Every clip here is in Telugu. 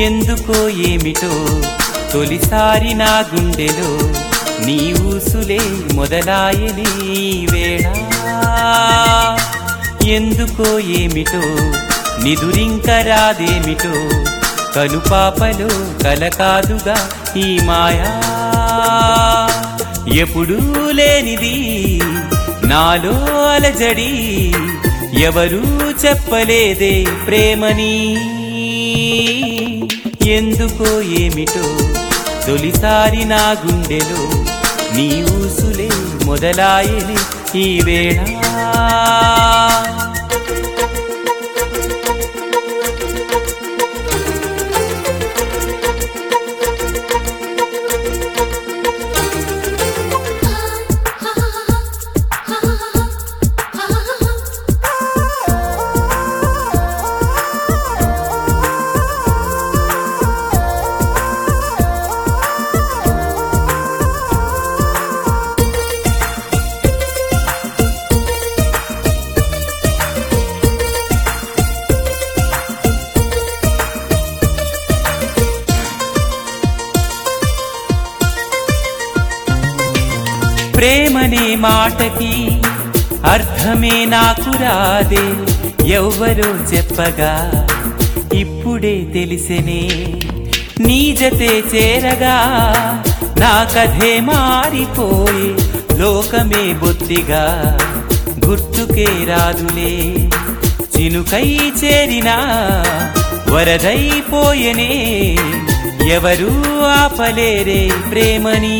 ఎందుకో ఏమిటో తొలిసారి నా గుండెలో నీ ఊసులే మొదలాయని వేళ ఎందుకో ఏమిటో నిదురింక రాదేమిటో కనుపాపలో కలకాదుగా ఈ మాయా ఎప్పుడూ లేనిది నాలో అలజడి ఎవరూ చెప్పలేదే ప్రేమని ఎందుకో ఏమిటో తొలిసారి నా గుండెలో నీ ఊసులే మొదలాయని ఈ వేళ ప్రేమనే మాటకి అర్థమే నాకు రాదే ఎవ్వరో చెప్పగా ఇప్పుడే తెలిసెనే నీ జతే చేరగా నా కథే మారిపోయే లోకమే బొత్తిగా గుర్తుకే రాదులే చినుకై చేరినా వరదైపోయనే ఎవరూ ఆపలేరే ప్రేమని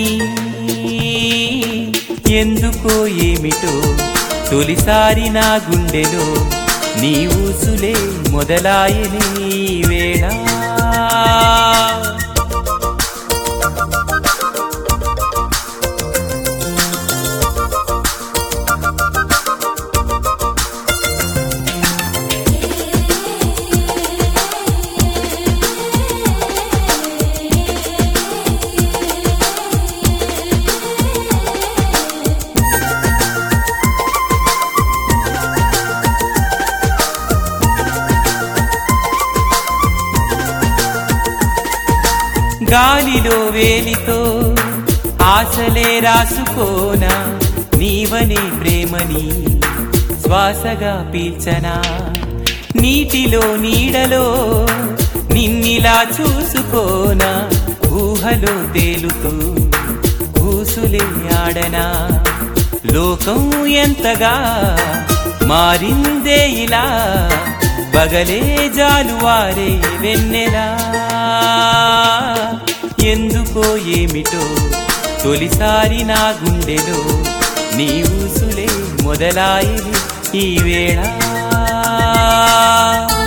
ఎందుకో ఏమిటో తొలిసారి నా గుండెలో నీ ఊసులే మొదలాయని వేళ గాలిలో వేలితో ఆశలే రాసుకోనా నీవనే ప్రేమని శ్వాసగా పీల్చనా నీటిలో నీడలో నిన్నిలా చూసుకోనా ఊహలో తేలుతూ ఊసులే ఆడనా లోకం ఎంతగా మారిందే ఇలా బగలే జాలువారే వెన్నెలా ఎందుకో ఏమిటో తొలిసారి నా గుండెలో నీ ఊసులే మొదలాయి ఈ వేళ